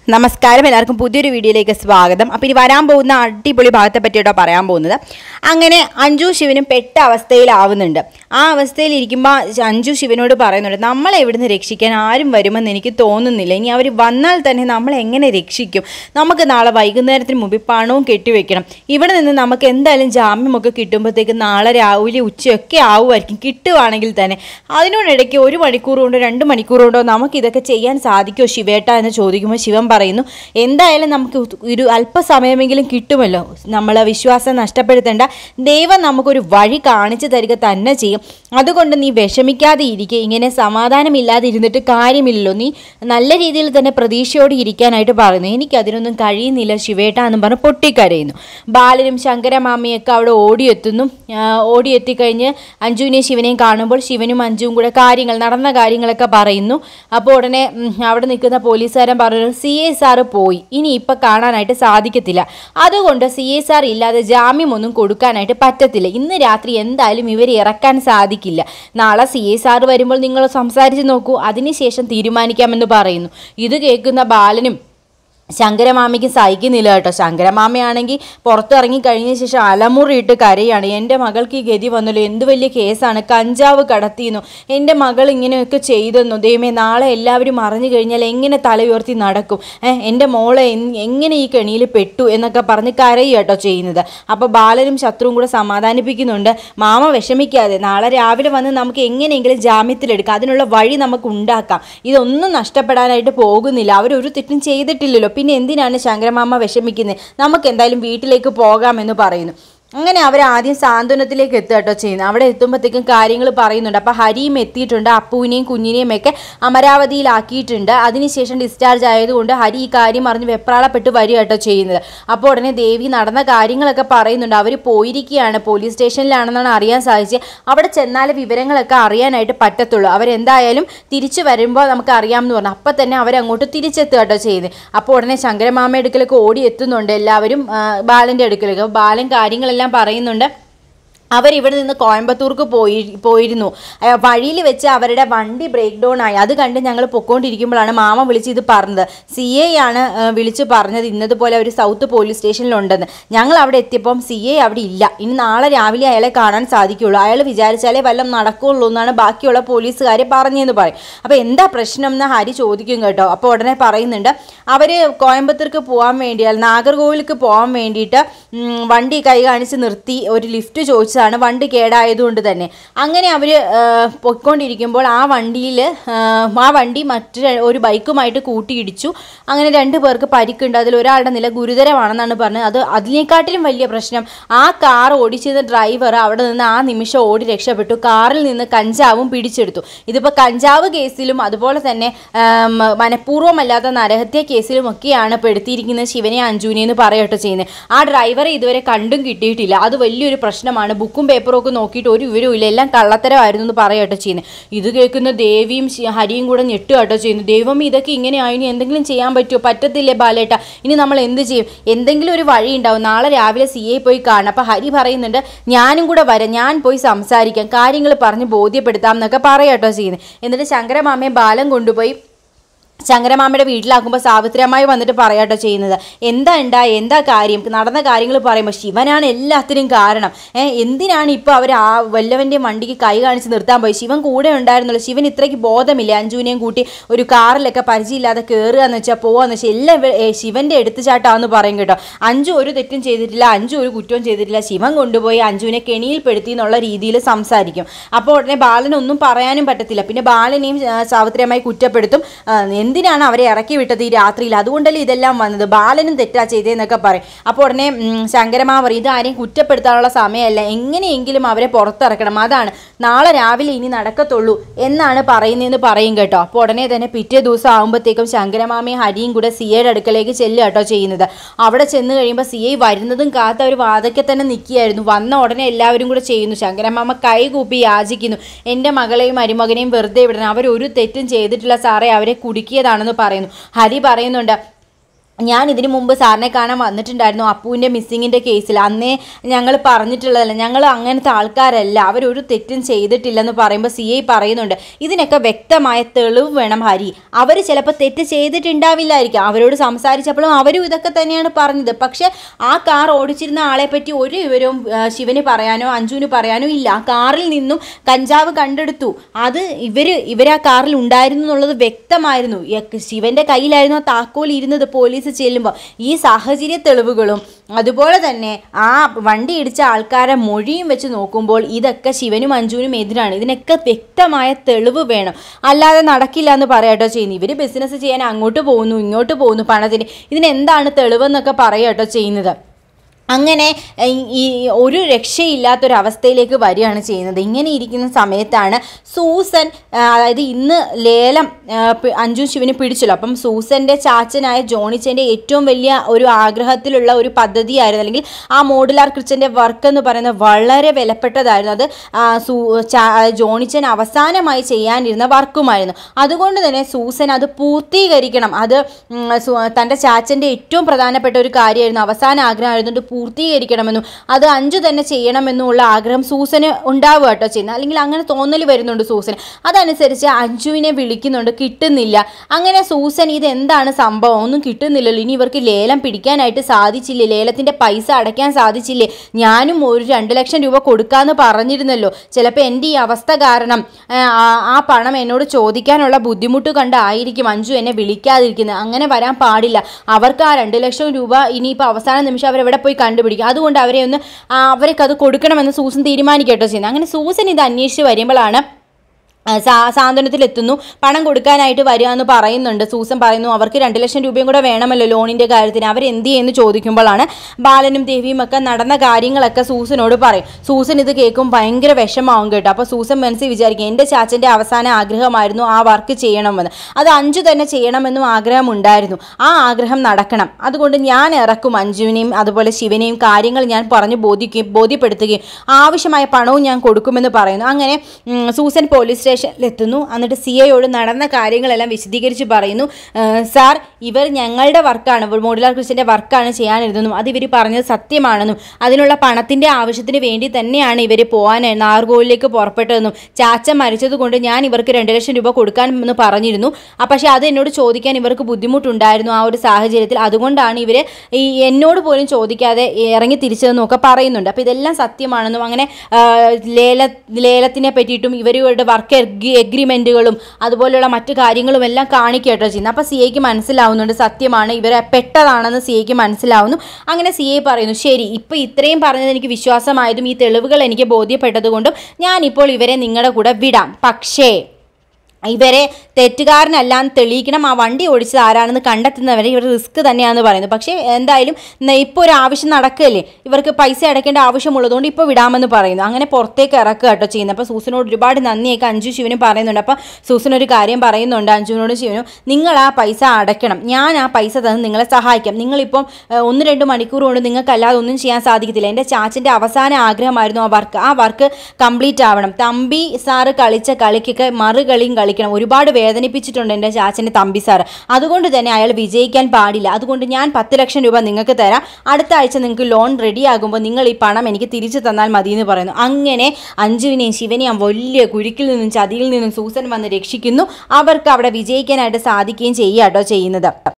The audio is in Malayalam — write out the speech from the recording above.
നമസ്കാരം എല്ലാവർക്കും പുതിയൊരു വീഡിയോയിലേക്ക് സ്വാഗതം അപ്പോൾ ഇനി വരാൻ പോകുന്ന അടിപൊളി ഭാഗത്തെ പറ്റിയിട്ടോ പറയാൻ പോകുന്നത് അങ്ങനെ അഞ്ജു ശിവനും പെട്ട അവസ്ഥയിലാവുന്നുണ്ട് ആ അവസ്ഥയിൽ ഇരിക്കുമ്പോൾ അഞ്ജു ശിവനോട് പറയുന്നുണ്ട് നമ്മളെ ഇവിടുന്ന് രക്ഷിക്കാൻ ആരും വരുമെന്ന് എനിക്ക് തോന്നുന്നില്ല ഇനി അവർ വന്നാൽ തന്നെ നമ്മളെ എങ്ങനെ രക്ഷിക്കും നമുക്ക് നാളെ വൈകുന്നേരത്തിന് മുമ്പ് പണവും കെട്ടിവെക്കണം ഇവിടെ നിന്ന് നമുക്ക് എന്തായാലും ജാമ്യമൊക്കെ കിട്ടുമ്പോഴത്തേക്ക് നാളെ രാവിലെ ഉച്ചയൊക്കെ ആവുമായിരിക്കും കിട്ടുവാണെങ്കിൽ തന്നെ അതിനോടിടയ്ക്ക് ഒരു മണിക്കൂർ കൊണ്ടോ രണ്ട് മണിക്കൂർ കൊണ്ടോ നമുക്ക് ഇതൊക്കെ ചെയ്യാൻ സാധിക്കുമോ ശിവേട്ട എന്ന് ചോദിക്കുമ്പോൾ ശിവൻ പറയുന്നു എന്തായാലും നമുക്ക് ഒരു അല്പസമയമെങ്കിലും കിട്ടുമല്ലോ നമ്മളെ വിശ്വാസം നഷ്ടപ്പെടുത്തേണ്ട ദൈവം നമുക്കൊരു വഴി കാണിച്ചു തരിക തന്നെ ചെയ്യും അതുകൊണ്ട് നീ വിഷമിക്കാതെ ഇരിക്കുക ഇങ്ങനെ സമാധാനമില്ലാതെ ഇരുന്നിട്ട് കാര്യമില്ലല്ലോ നീ നല്ല രീതിയിൽ തന്നെ പ്രതീക്ഷയോടെ ഇരിക്കാനായിട്ട് പറയുന്നു എനിക്കതിനൊന്നും കഴിയുന്നില്ല ശിവേട്ട എന്ന് പറഞ്ഞ് പൊട്ടിക്കരയുന്നു ബാലനും ശങ്കരമാമിയൊക്കെ അവിടെ ഓടിയെത്തുന്നു ആ, ഓടിയെത്തിക്കഴിഞ്ഞ് അഞ്ജുവിനെയും ശിവനെയും കാണുമ്പോൾ ശിവനും അഞ്ജുവും കൂടെ കാര്യങ്ങൾ നടന്ന കാര്യങ്ങളൊക്കെ പറയുന്നു അപ്പോൾ ഉടനെ ഉം, അവിടെ നിൽക്കുന്ന പോലീസുകാരൻ പറഞ്ഞു സി എ സാറ് പോയി ഇനി ഇപ്പം കാണാനായിട്ട് സാധിക്കത്തില്ല അതുകൊണ്ട് സി എ സാർ ഇല്ലാതെ ജാമ്യമൊന്നും കൊടുക്കാനായിട്ട് പറ്റത്തില്ല ഇന്ന് രാത്രി എന്തായാലും ഇവർ ഇറക്കാൻ സാധിക്കില്ല നാളെ സി എ സാറ് വരുമ്പോൾ നിങ്ങൾ സംസാരിച്ച് നോക്കൂ അതിനുശേഷം തീരുമാനിക്കാമെന്ന് പറയുന്നു ഇത് കേൾക്കുന്ന ബാലനും ശങ്കരമാമയ്ക്ക് സഹിക്കുന്നില്ല കേട്ടോ ശങ്കരമാമയാണെങ്കിൽ പുറത്തിറങ്ങി കഴിഞ്ഞ ശേഷം അലമുറിയിട്ട് കരയാണ് എൻ്റെ മകൾക്ക് ഈ ഗതി വന്നല്ലോ എന്ത് വലിയ കേസാണ് കഞ്ചാവ് കടത്തിയെന്നു എൻ്റെ മകൾ ഇങ്ങനെയൊക്കെ ചെയ്തെന്നു ദൈവമേ നാളെ എല്ലാവരും അറിഞ്ഞു കഴിഞ്ഞാൽ എങ്ങനെ തല ഉയർത്തി നടക്കും ഏഹ് എൻ്റെ മോളെ എൻ- എങ്ങനെ ഈ കെണിയിൽ പെട്ടു എന്നൊക്കെ പറഞ്ഞ് കരയുക കേട്ടോ ചെയ്യുന്നത് അപ്പോൾ ബാലനും ശത്രുവും കൂടെ സമാധാനിപ്പിക്കുന്നുണ്ട് മാമ വിഷമിക്കാതെ നാളെ രാവിലെ വന്ന് നമുക്ക് എങ്ങനെയെങ്കിലും ജാമ്യത്തിലെടുക്കാം അതിനുള്ള വഴി നമുക്ക് ഉണ്ടാക്കാം ഇതൊന്നും നഷ്ടപ്പെടാനായിട്ട് പോകുന്നില്ല അവരൊരു തെറ്റും ചെയ്തിട്ടില്ലല്ലോ പിന്നെ എന്തിനാണ് ശങ്കരമാമ വിഷമിക്കുന്നത് നമുക്ക് എന്തായാലും വീട്ടിലേക്ക് പോകാമെന്ന് പറയുന്നു അങ്ങനെ അവർ ആദ്യം സാന്ത്വനത്തിലേക്ക് എത്തുക കേട്ടോ ചെയ്യുന്നത് അവിടെ എത്തുമ്പോഴത്തേക്കും കാര്യങ്ങൾ പറയുന്നുണ്ട് അപ്പോൾ ഹരിയും എത്തിയിട്ടുണ്ട് അപ്പുവിനെയും കുഞ്ഞിനെയും ഒക്കെ അമരാവതിയിലാക്കിയിട്ടുണ്ട് അതിനുശേഷം ഡിസ്ചാർജ് ആയതുകൊണ്ട് ഹരി ഈ കാര്യം അറിഞ്ഞ് വെപ്രാളപ്പെട്ട് വരിക കേട്ടോ ചെയ്യുന്നത് അപ്പോൾ ഉടനെ ദേവി നടന്ന കാര്യങ്ങളൊക്കെ പറയുന്നുണ്ട് അവർ പോയിരിക്കുകയാണ് പോലീസ് സ്റ്റേഷനിലാണെന്നാണ് അറിയാൻ സാധിച്ചത് അവിടെ ചെന്നാലേ വിവരങ്ങളൊക്കെ അറിയാനായിട്ട് പറ്റത്തുള്ളൂ അവരെന്തായാലും തിരിച്ചു വരുമ്പോൾ നമുക്ക് അറിയാമെന്ന് പറഞ്ഞു അപ്പം തന്നെ അവരങ്ങോട്ട് തിരിച്ചെത്തുക കേട്ടോ ചെയ്യുന്നത് അപ്പോൾ ഉടനെ ശങ്കരമാമ അടുക്കലൊക്കെ ഓടി എത്തുന്നുണ്ട് എല്ലാവരും ആ, ബാലൻ്റെ അടുക്കലൊക്കെ അപ്പോൾ ബാലൻ കാര്യങ്ങളെല്ലാം പറയുന്നുണ്ട് അവരിവിടെ നിന്ന് കോയമ്പത്തൂർക്ക് പോയി പോയിരുന്നു വഴിയിൽ വെച്ച് അവരുടെ വണ്ടി ബ്രേക്ക് ഡൗൺ ആയി അത് കണ്ട് ഞങ്ങൾ പൊക്കോണ്ടിരിക്കുമ്പോഴാണ് മാമ വിളിച്ച് ഇത് പറഞ്ഞത് സി എ ആണ് ആ, വിളിച്ച് പറഞ്ഞത് ഇന്നതുപോലെ ഒരു സൗത്ത് പോലീസ് സ്റ്റേഷനിലുണ്ടെന്ന് ഞങ്ങൾ അവിടെ എത്തിയപ്പം സി എ അവിടെ ഇല്ല ഇനി നാളെ രാവിലെ അയാളെ കാണാൻ സാധിക്കുള്ളൂ അയാൾ വിചാരിച്ചാലേ വല്ലതും നടക്കുള്ളൂ എന്നാണ് ബാക്കിയുള്ള പോലീസുകാർ പറഞ്ഞതെന്ന് പറയും അപ്പോൾ എന്താ പ്രശ്നം എന്ന് ഹരി ചോദിക്കും കേട്ടോ അപ്പോൾ ഉടനെ പറയുന്നുണ്ട് അവർ കോയമ്പത്തൂർക്ക് പോകാൻ വേണ്ടി അല്ല നാഗർകോവിലേക്ക് പോകാൻ വേണ്ടിയിട്ട് ഉം, വണ്ടി കൈ കാണിച്ച് നിർത്തി ഒരു ലിഫ്റ്റ് ചോദിച്ചതാണ് വണ്ടി കേടായതുകൊണ്ട് തന്നെ അങ്ങനെ അവർ പൊയ്ക്കൊണ്ടിരിക്കുമ്പോൾ ആ വണ്ടിയിൽ ആ വണ്ടി മറ്റു ര- ഒരു ബൈക്കുമായിട്ട് കൂട്ടിയിടിച്ചു അങ്ങനെ രണ്ട് പേർക്ക് പരിക്കുണ്ട് അതിൽ ഒരാളുടെ നില ഗുരുതരമാണെന്നാണ് പറഞ്ഞത് അത് അതിനേക്കാട്ടിലും വലിയ പ്രശ്നം ആ കാർ ഓടിച്ചിരുന്ന ഡ്രൈവർ അവിടെ നിന്ന് ആ നിമിഷം ഓടി രക്ഷപ്പെട്ടു കാറിൽ നിന്ന് കഞ്ചാവും പിടിച്ചെടുത്തു ഇതിപ്പോൾ കഞ്ചാവ് കേസിലും അതുപോലെ തന്നെ ആം, മനഃപൂർവ്വമല്ലാത്ത നരഹത്യ കേസിലും ഒക്കെയാണ് പെടുത്തിയിരിക്കുന്നത് ശിവനെ അഞ്ജുനെ എന്ന് പറയട്ടോ ചെയ്യുന്നത് ആ ഡ്രൈവറെ ഇതുവരെ കണ്ടും കിട്ടിയിട്ടില്ല അത് വലിയൊരു പ്രശ്നമാണ് ബുക്കും പേപ്പറും ഒക്കെ നോക്കിയിട്ട് ഒരു വിവരവും ഇല്ല എല്ലാം കള്ളത്തരമായിരുന്നു എന്ന് പറയട്ടോ ചെയ്യുന്നത് ഇത് കേൾക്കുന്ന ദേവിയും ശി- ഹരിയും കൂടെ ഞെട്ടുക കേട്ടോ ചെയ്യുന്നു ദൈവം ഇതൊക്കെ ഇങ്ങനെ ആയിനി എന്തെങ്കിലും ചെയ്യാൻ പറ്റുമോ പറ്റത്തില്ലേ ബാലേട്ട ഇനി നമ്മൾ എന്ത് ചെയ്യും എന്തെങ്കിലും ഒരു വഴി ഉണ്ടാവും നാളെ രാവിലെ സി ഐ പോയി കാണാം അപ്പോൾ ഹരി പറയുന്നുണ്ട് ഞാനും കൂടെ വരാം ഞാൻ പോയി സംസാരിക്കാം കാര്യങ്ങൾ പറഞ്ഞ് ബോധ്യപ്പെടുത്താം എന്നൊക്കെ പറയാട്ടോ ചെയ്യുന്നത് എന്നിട്ട് ശങ്കരമാമയെ ബാലം കൊണ്ടുപോയി ശങ്കരമാമയുടെ വീട്ടിലാക്കുമ്പോൾ സാവിത്രിയമ്മായി വന്നിട്ട് പറയാട്ടോ ചെയ്യുന്നത് എന്താ ഉണ്ടായി എന്താ കാര്യം നടന്ന കാര്യങ്ങൾ പറയുമ്പോൾ ശിവനാണ് എല്ലാത്തിനും കാരണം ഏ എന്തിനാണ് ഇപ്പോൾ അവർ ആ വല്ലവൻ്റെ വണ്ടിക്ക് കൈ കാണിച്ച് നിർത്താൻ പോയി ശിവൻ കൂടെ ഉണ്ടായിരുന്നുള്ളൂ ശിവൻ ഇത്രയ്ക്ക് ബോധമില്ല അഞ്ജുവിനെയും കൂട്ടി ഒരു കാറിലൊക്കെ പരിചയമില്ലാതെ കയറുക എന്ന് വെച്ചാൽ പോവാന്ന് വെച്ചാൽ എല്ലാം ഇവ- ഏ, ശിവൻ്റെ എടുത്തുചാട്ടാന്ന് പറയും കേട്ടോ അഞ്ചു ഒരു തെറ്റും ചെയ്തിട്ടില്ല അഞ്ചു ഒരു കുറ്റവും ചെയ്തിട്ടില്ല ശിവൻ കൊണ്ടുപോയി അഞ്ജുവിനെ കെണിയിൽപ്പെടുത്തി എന്നുള്ള രീതിയിൽ സംസാരിക്കും അപ്പോൾ ഉടനെ ബാലനൊന്നും പറയാനും പറ്റത്തില്ല പിന്നെ ബാലനെയും ആ, സാവിത്രിയമായി കുറ്റപ്പെടുത്തും ആ, എന്തിനാണ് അവരെ ഇറക്കി വിട്ടത് ഈ രാത്രിയിൽ അതുകൊണ്ടല്ലേ ഇതെല്ലാം വന്നത് ബാലനും തെറ്റാ ചെയ്തതെന്നൊക്കെ പറയും അപ്പോൾ ഉടനെ ഉം, ശങ്കരമാ പറയും ഇത് ആരെയും കുറ്റപ്പെടുത്താനുള്ള സമയമല്ല എങ്ങനെയെങ്കിലും അവരെ പുറത്തിറക്കണം അതാണ് നാളെ രാവിലെ ഇനി നടക്കത്തുള്ളൂ എന്നാണ് പറയുന്നതെന്ന് പറയും കേട്ടോ അപ്പോൾ ഉടനെ തന്നെ പിറ്റേ ദിവസം ആകുമ്പോഴത്തേക്കും ശങ്കരമാമയും ഹരിയും കൂടെ സിയയുടെ അടുക്കലേക്ക് ചെല്ലുക കേട്ടോ ചെയ്യുന്നത് അവിടെ ചെന്ന് കഴിയുമ്പോൾ സി ഐ വരുന്നതും കാത്ത ഒരു വാതൊക്കെ തന്നെ നിൽക്കുകയായിരുന്നു വന്ന ഉടനെ എല്ലാവരും കൂടെ ചെയ്യുന്നു ശങ്കരമാമ കൈ കൂപ്പി യാചിക്കുന്നു എൻ്റെ മകളെയും മരുമകനെയും വെറുതെ വിടണം അവർ ഒരു തെറ്റും ചെയ്തിട്ടില്ല സാറേ അവരെ കുടുക്കിയതാണെന്ന് പറയുന്നു ഹരി പറയുന്നുണ്ട് ഞാൻ ഇതിനു മുമ്പ് സാറിനെ കാണാൻ വന്നിട്ടുണ്ടായിരുന്നു അപ്പുവിൻ്റെ മിസ്സിങ്ങിൻ്റെ കേസിൽ അന്നേ ഞങ്ങൾ പറഞ്ഞിട്ടുള്ളതല്ല ഞങ്ങൾ അങ്ങനത്തെ ആൾക്കാരല്ല അവരൊരു തെറ്റും ചെയ്തിട്ടില്ലെന്ന് പറയുമ്പോൾ സി ഐ പറയുന്നുണ്ട് ഇതിനൊക്കെ വ്യക്തമായ തെളിവ് വേണം ഹരി അവർ ചിലപ്പോൾ തെറ്റ് ചെയ്തിട്ടുണ്ടാവില്ലായിരിക്കും അവരോട് സംസാരിച്ചപ്പോഴും അവരും ഇതൊക്കെ തന്നെയാണ് പറഞ്ഞത് പക്ഷേ ആ കാർ ഓടിച്ചിരുന്ന ആളെ പറ്റി ഒരു വിവരവും ആ, ശിവന് പറയാനോ അഞ്ജുവിന് പറയാനോ ഇല്ല ആ കാറിൽ നിന്നും കഞ്ചാവ് കണ്ടെടുത്തു അത് ഇവർ ഇവർ ആ കാറിൽ ഉണ്ടായിരുന്നു എന്നുള്ളത് വ്യക്തമായിരുന്നു യ- ശിവന്റെ കയ്യിലായിരുന്നു ആ താക്കോൽ ഇരുന്നത് പോലീസ് ചെല്ലുമ്പോൾ ഈ സാഹചര്യ തെളിവുകളും അതുപോലെ തന്നെ ആ വണ്ടി ഇടിച്ച ആൾക്കാരെ മൊഴിയും വെച്ച് നോക്കുമ്പോൾ ഇതൊക്കെ ശിവനും അഞ്ജുവിനും എതിരാണ് ഇതിനൊക്കെ വ്യക്തമായ തെളിവ് വേണം അല്ലാതെ നടക്കില്ല എന്ന് പറയാട്ടോ ചെയ്യുന്നത് ഇവർ ബിസിനസ് ചെയ്യാൻ അങ്ങോട്ട് പോകുന്നു ഇങ്ങോട്ട് പോകുന്നു പണത്തിന് ഇതിനെന്താണ് തെളിവെന്നൊക്കെ പറയാട്ടോ ചെയ്യുന്നത് അങ്ങനെ ഈ- ഈ ഒരു രക്ഷയില്ലാത്തൊരവസ്ഥയിലേക്ക് വരികയാണ് ചെയ്യുന്നത് ഇങ്ങനെ ഇരിക്കുന്ന സമയത്താണ് സൂസൻ ആ, അതായത് ഇന്ന് ലേലം ആ, പി- അഞ്ജു ശിവന് പിടിച്ചല്ലോ അപ്പം സൂസൻ്റെ ചാച്ചനായ ജോണിച്ചൻ്റെ ഏറ്റവും വലിയ ഒരു ആഗ്രഹത്തിലുള്ള ഒരു പദ്ധതിയായിരുന്നു അല്ലെങ്കിൽ ആ മോഡുലാർ കിച്ചൻ്റെ വർക്ക് എന്ന് പറയുന്നത് വളരെ വിലപ്പെട്ടതായിരുന്നു അത് ആ, സൂ ചാ- ജോണിച്ചൻ അവസാനമായി ചെയ്യാനിരുന്ന വർക്കുമായിരുന്നു അതുകൊണ്ട് തന്നെ സൂസൻ അത് പൂർത്തീകരിക്കണം അത് ഉം, സു- തൻ്റെ ചാച്ചൻ്റെ ഏറ്റവും പ്രധാനപ്പെട്ട ഒരു കാര്യമായിരുന്നു അവസാന ആഗ്രഹമായിരുന്നുകൊണ്ട് പൂർത്തീകരിക്കണമെന്നും അത് അഞ്ചു തന്നെ ചെയ്യണമെന്നുമുള്ള ആഗ്രഹം സൂസന് ഉണ്ടാവുക കേട്ടോ ചെയ്യുന്നത് അല്ലെങ്കിൽ അങ്ങനെ തോന്നൽ വരുന്നുണ്ട് സൂസന് അതനുസരിച്ച് അഞ്ജുവിനെ വിളിക്കുന്നുണ്ട് കിട്ടുന്നില്ല അങ്ങനെ സൂസൻ ഇത് എന്താണ് സംഭവം ഒന്നും കിട്ടുന്നില്ലല്ലോ ഇനി ഇവർക്ക് ലേലം പിടിക്കാനായിട്ട് സാധിച്ചില്ലേ ലേലത്തിൻ്റെ പൈസ അടയ്ക്കാൻ സാധിച്ചില്ലേ ഞാനും ഒരു രണ്ട് ലക്ഷം രൂപ കൊടുക്കാമെന്ന് പറഞ്ഞിരുന്നല്ലോ ചിലപ്പോൾ എൻ്റെ ഈ അവസ്ഥ കാരണം ആ, ആ- ആ പണം എന്നോട് ചോദിക്കാനുള്ള ബുദ്ധിമുട്ട് കണ്ടായിരിക്കും അഞ്ജു എന്നെ വിളിക്കാതിരിക്കുന്നത് അങ്ങനെ വരാൻ പാടില്ല അവർക്ക് ആ രണ്ട് ലക്ഷം രൂപ ഇനിയിപ്പോൾ അവസാന നിമിഷം അവരെവിടെ പോയി കണ്ടുപിടിക്കും അതുകൊണ്ട് അവരെ ഒന്ന് ആ, അവർക്ക് അത് കൊടുക്കണമെന്ന് സൂസൻ തീരുമാനിക്കട്ടോ ചെയ്യുന്നത് അങ്ങനെ സൂസൻ ഇത് അന്വേഷിച്ച് വരുമ്പോഴാണ് ആ, സാ സാന്ത്വനത്തിലെത്തുന്നു പണം കൊടുക്കാനായിട്ട് വരിക എന്ന് പറയുന്നുണ്ട് സൂസൻ പറയുന്നു അവർക്ക് രണ്ട് ലക്ഷം രൂപയും കൂടെ വേണമല്ലോ ലോണിൻ്റെ കാര്യത്തിന് അവരെന്ത് ചെയ്യുമെന്ന് ചോദിക്കുമ്പോഴാണ് ബാലനും ദേവിയും ഒക്കെ നടന്ന കാര്യങ്ങളൊക്കെ സൂസനോട് പറയും സൂസൻ ഇത് കേൾക്കും ഭയങ്കര വിഷമാവും കേട്ടോ അപ്പോൾ സൂസൻ മനസ്സിൽ വിചാരിക്കും എൻ്റെ ചാച്ചൻ്റെ അവസാന ആഗ്രഹമായിരുന്നു ആ വർക്ക് ചെയ്യണമെന്ന് അത് അഞ്ചു തന്നെ ചെയ്യണമെന്നും ആഗ്രഹമുണ്ടായിരുന്നു ആ ആഗ്രഹം നടക്കണം അതുകൊണ്ട് ഞാൻ ഇറക്കും അഞ്ജുവിനെയും അതുപോലെ ശിവനെയും കാര്യങ്ങൾ ഞാൻ പറഞ്ഞു ബോധിക്കുകയും ബോധ്യപ്പെടുത്തുകയും ആവശ്യമായ പണവും ഞാൻ കൊടുക്കുമെന്ന് പറയുന്നു അങ്ങനെ ഉം, സൂസൻ പോലീസ് സ്റ്റേഷനിലെത്തുന്നു എന്നിട്ട് സി ഐയോട് നടന്ന കാര്യങ്ങളെല്ലാം വിശദീകരിച്ച് പറയുന്നു "ഏഹ്, സാർ ഇവർ ഞങ്ങളുടെ വർക്കാണ് മോഡുലാർ ക്രിസ്റ്റിൻ്റെ വർക്കാണ് ചെയ്യാനിരുന്നതും അത് ഇവർ പറഞ്ഞത് സത്യമാണെന്നും അതിനുള്ള പണത്തിൻ്റെ ആവശ്യത്തിന് വേണ്ടി തന്നെയാണ് ഇവർ പോകാൻ നാർഗോയിലേക്ക് പുറപ്പെട്ടതെന്നും ചാച്ച മരിച്ചത് കൊണ്ട് ഞാൻ ഇവർക്ക് രണ്ട് ലക്ഷം രൂപ കൊടുക്കാൻ എന്ന് പറഞ്ഞിരുന്നു ആ, പക്ഷേ അത് എന്നോട് ചോദിക്കാൻ ഇവർക്ക് ബുദ്ധിമുട്ടുണ്ടായിരുന്നു ആ ഒരു സാഹചര്യത്തിൽ അതുകൊണ്ടാണ് ഇവർ ഈ എന്നോട് പോലും ചോദിക്കാതെ ഇറങ്ങി തിരിച്ചതെന്നും ഒക്കെ പറയുന്നുണ്ട് അപ്പോൾ ഇതെല്ലാം സത്യമാണെന്നും അങ്ങനെ ആ, ലേല ലേലത്തിനെ പറ്റിയിട്ടും ഇവരുടെ വർക്ക് എഗ്രിമെൻറ്റുകളും അതുപോലെയുള്ള മറ്റു കാര്യങ്ങളും എല്ലാം കാണിക്കട്ടോ ചെയ്യുന്നത് അപ്പോൾ സി ഐക്ക് മനസ്സിലാവുന്നുണ്ട് സത്യമാണ് ഇവരെ പെട്ടതാണെന്ന് സി ഐക്ക് മനസ്സിലാവുന്നു അങ്ങനെ സി ഐ പറയുന്നു ശരി ഇപ്പോൾ ഇത്രയും പറഞ്ഞത് എനിക്ക് വിശ്വാസമായതും ഈ തെളിവുകൾ എനിക്ക് ബോധ്യപ്പെട്ടതുകൊണ്ടും ഞാനിപ്പോൾ ഇവരെ നിങ്ങളുടെ കൂടെ വിടാം പക്ഷേ ഇവരെ തെറ്റുകാരനല്ലാന്ന് തെളിയിക്കണം ആ വണ്ടി ഓടിച്ചത് ആരാണെന്ന് കണ്ടെത്തുന്നവരെ ഇവർ റിസ്ക് തന്നെയാണെന്ന് പറയുന്നത് പക്ഷേ എന്തായാലും ഇപ്പോൾ ഒരു ആവശ്യം നടക്കുകയല്ലേ ഇവർക്ക് പൈസ അടയ്ക്കേണ്ട ആവശ്യമുള്ളതുകൊണ്ട് ഇപ്പോൾ വിടാമെന്ന് പറയുന്നു അങ്ങനെ പുറത്തേക്ക് ഇറക്കുക കേട്ടോ ചെയ്യുന്നത് അപ്പോൾ സൂസനോട് ഒരുപാട് നന്ദിയൊക്കെ അഞ്ചു ശിവനും പറയുന്നുണ്ട് അപ്പോൾ സൂസൻ ഒരു കാര്യം പറയുന്നുണ്ട് അഞ്ജുവിനോടും ശിവനും നിങ്ങൾ ആ പൈസ അടയ്ക്കണം ഞാൻ ആ പൈസ തന്ന് നിങ്ങളെ സഹായിക്കാം നിങ്ങളിപ്പം ഏഹ്, ഒന്ന് രണ്ട് മണിക്കൂർ കൊണ്ട് നിങ്ങൾക്ക് അല്ലാതെ ഒന്നും ചെയ്യാൻ സാധിക്കത്തില്ല എൻ്റെ ചാച്ചൻ്റെ അവസാന ആഗ്രഹമായിരുന്നു ആ വർക്ക് ആ വർക്ക് കംപ്ലീറ്റ് ആവണം തമ്പി സാറ് കളിച്ച കളിക്കൊക്കെ മറുകളിയും കളിക്കണം ഒരുപാട് വേദനിപ്പിച്ചിട്ടുണ്ട് എൻ്റെ ചാച്ചൻ്റെ തമ്പി സാറ് അതുകൊണ്ട് തന്നെ അയാൾ വിജയിക്കാൻ പാടില്ല അതുകൊണ്ട് ഞാൻ പത്ത് ലക്ഷം രൂപ നിങ്ങൾക്ക് തരാം അടുത്ത ആഴ്ച നിങ്ങൾക്ക് ലോൺ റെഡി ആകുമ്പോൾ നിങ്ങൾ ഈ പണം എനിക്ക് തിരിച്ചു തന്നാൽ മതി എന്ന് പറയുന്നു അങ്ങനെ അഞ്ജുവിനെയും ശിവനെയും വലിയ കുഴിക്കിൽ നിന്നും ചതിയിൽ നിന്നും സൂസൻ വന്ന് രക്ഷിക്കുന്നു അവർക്ക് അവിടെ വിജയിക്കാനായിട്ട് സാധിക്കുകയും ചെയ്യുക കേട്ടോ ചെയ്യുന്നത്